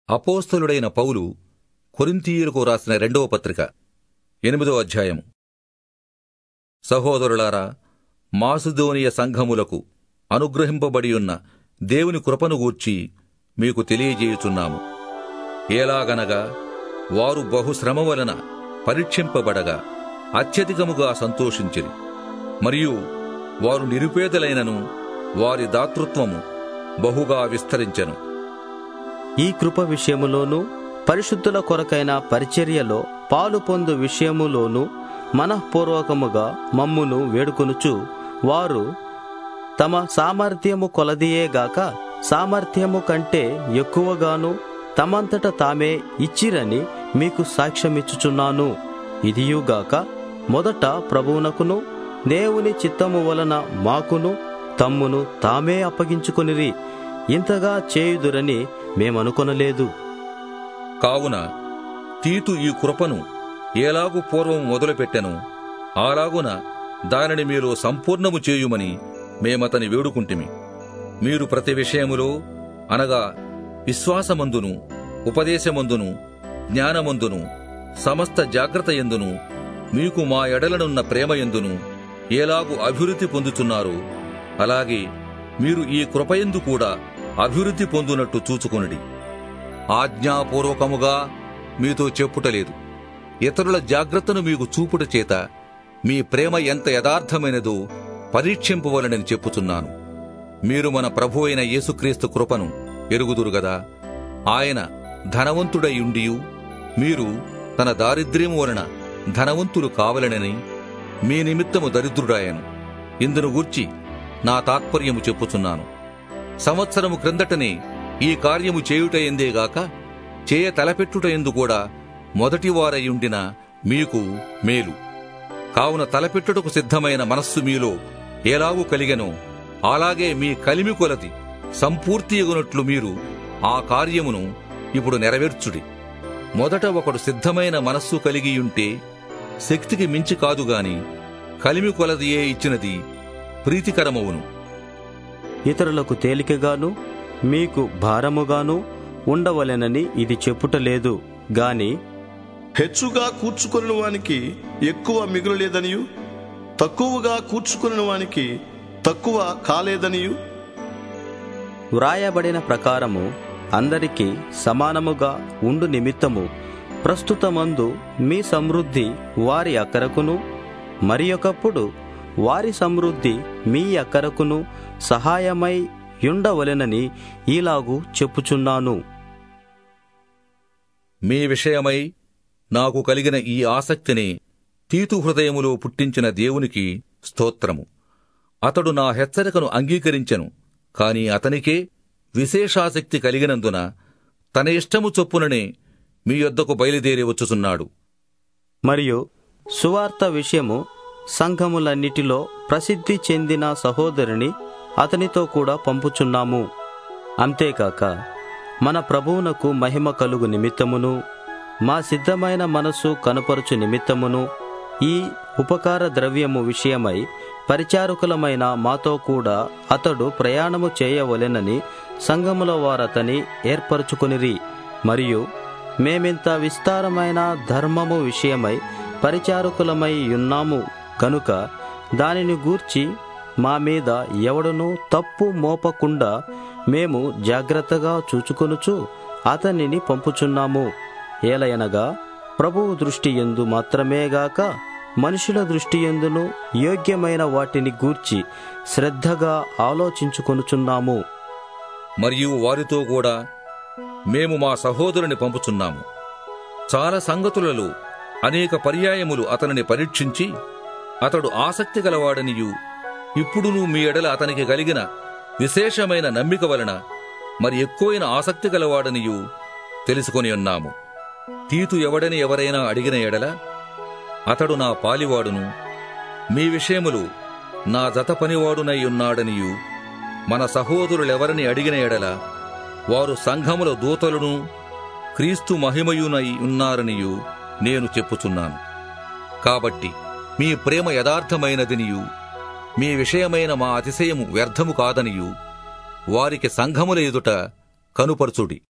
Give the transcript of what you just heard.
అపోస్తలుడైన పౌలు కొరింథీయులకు రాసిన రెండవ పత్రిక ఎనిమిదో అధ్యాయం సహోదరులారా మాసుదోనియ సంఘములకు అనుగ్రహింపబడియున్న దేవుని కృపను గూర్చి మీకు తెలియజేయుచున్నాము ఎలాగనగా వారు బహుశ్రమ వలన పరీక్షింపబడగా అత్యధికముగా సంతోషించిరి మరియు వారు నిరుపేదలైనను వారి దాతృత్వము బహుగా విస్తరించెను ఈ కృప విషయములోను పరిశుద్ధుల కొరకైన పరిచర్యలో పాలు పొందు విషయములోను మనఃపూర్వకముగా మమ్మును వేడుకొనుచు వారు తమ సామర్థ్యము కొలదియేగాక సామర్థ్యము కంటే ఎక్కువగాను తమంతట తామే ఇచ్చిరని మీకు సాక్ష్యమిచ్చుచున్నాను ఇదియుగాక మొదట ప్రభువునకును దేవుని చిత్తము వలన మాకును తమ్మును తామే అప్పగించుకొనిరి ఇంతగా చేయుదురని మేమనుకొనలేదు కావున తీతు ఈ కృపను ఏలాగు పూర్వం మొదలుపెట్టెను అలాగున దానిని మీరు సంపూర్ణము చేయుమని మేమతని వేడుకుంటిమి మీరు ప్రతి విషయములో అనగా విశ్వాసమందును ఉపదేశమందును జ్ఞానమందును సమస్త జాగ్రత్త ఎందును మీకు మా ఎడలనున్న ప్రేమ ఎందును ఏలాగు అభివృద్ధి పొందుతున్నారు అలాగే మీరు ఈ కృపయందు కూడా అభివృద్ధి పొందునట్టు చూచుకొనుడి ఆజ్ఞాపూర్వకముగా మీతో చెప్పుటలేదు ఇతరుల జాగ్రత్తను మీకు చూపుట చేత మీ ప్రేమ ఎంత యథార్థమైనదో పరీక్షింపవలనని చెప్పుచున్నాను మీరు మన ప్రభు అయిన యేసుక్రీస్తు కృపను ఎరుగుదురు గదా ఆయన ధనవంతుడై ఉండియు మీరు తన దారిద్ర్యము వలన ధనవంతులు కావలనని మీ నిమిత్తము దరిద్రుడాయను ఇందును గూర్చి నా తాత్పర్యము చెప్పుచున్నాను సంవత్సరము క్రిందటనే ఈ కార్యము చేయుట ఎందేగాక చేయ తలపెట్టుట ఎందు కూడా మొదటివారయుండిన మీకు మేలు కావున తలపెట్టుటకు సిద్ధమైన మనస్సు మీలో ఎలాగూ కలిగెనో అలాగే మీ కలిమి కొలది సంపూర్తియగునట్లు మీరు ఆ కార్యమును ఇప్పుడు నెరవేర్చుడి మొదట ఒకడు సిద్ధమైన మనస్సు కలిగియుంటే శక్తికి మించి కాదుగాని కలిమి కొలదియే ఇచ్చినది ప్రీతికరమవును ఇతరులకు తేలికగాను మీకు భారముగాను ఉండవలెనని ఇది చెప్పుటలేదు గాని హెచ్చుగా కూర్చుకొనిన వానికి ఎక్కువ మిగులలేదనియు తక్కువగా కూర్చుకొనిన వానికి తక్కువ కాలేదనియు వ్రాయబడిన ప్రకారము అందరికీ సమానముగా ఉండు నిమిత్తము ప్రస్తుతమందు మీ సమృద్ధి వారి అక్కరకును మరి ఒకప్పుడు వారి సమృద్ధి మీ అక్కరకును సహాయమై యుండవలెనని ఈలాగు చెప్పుచున్నాను మీ విషయమై నాకు కలిగిన ఈ ఆసక్తిని తీతు హృదయములో పుట్టించిన దేవునికి స్తోత్రము అతడు నా హెచ్చరికను అంగీకరించెను కాని అతనికే విశేషాసక్తి కలిగినందున తన ఇష్టము చొప్పుననే మీ యొద్దకు బయలుదేరి వచ్చుచున్నాడు మరియు సువార్త విషయము సంఘములన్నిటిలో ప్రసిద్ధి చెందిన సహోదరుని అతనితో కూడా పంపుచున్నాము అంతేకాక మన ప్రభువునకు మహిమ కలుగు నిమిత్తమును మా సిద్ధమైన మనసు కనపరుచు నిమిత్తమును ఈ ఉపకార ద్రవ్యము విషయమై పరిచారకులమైన మాతో కూడా అతడు ప్రయాణము చేయవలెనని సంఘముల వారతని ఏర్పరచుకొనిరి మరియు మేమింత విస్తారమైన ధర్మము విషయమై పరిచారకులమై ఉన్నాము కనుక దానిని గూర్చి మా మీద ఎవడునూ తప్పు మోపకుండా మేము జాగ్రత్తగా చూచుకొనుచు అతనిని పంపుచున్నాము ఏలయనగా ప్రభువు దృష్టి ఎందు మాత్రమేగాక మనుషుల దృష్టి ఎందును యోగ్యమైన వాటిని గూర్చి శ్రద్ధగా ఆలోచించుకొనుచున్నాము మరియు వారితో కూడా మేము మా సహోదరుని పంపుచున్నాము చాలా సంగతులలో అనేక పర్యాయములు అతనిని పరీక్షించి అతడు ఆసక్తి గలవాడనియు ఇప్పుడును మీ ఎడల అతనికి కలిగిన విశేషమైన నమ్మిక వలన మరి ఎక్కువైన ఆసక్తి గలవాడనియు తెలుసుకొని ఉన్నాము తీతు ఎవడని ఎవరైనా అడిగిన ఎడల అతడు నా పాలివాడును మీ విషయములు నా జత పనివాడునై ఉన్నాడనియు మన సహోదరులెవరిని అడిగిన ఎడల వారు సంఘముల దూతలను క్రీస్తు మహిమయునై ఉన్నారనియు నేను చెప్పుచున్నాను కాబట్టి మీ ప్రేమ యథార్థమైనదినియు మీ విషయమైన మా అతిశయము వ్యర్థము కాదనియు వారికి సంఘముల ఎదుట కనుపరచుడి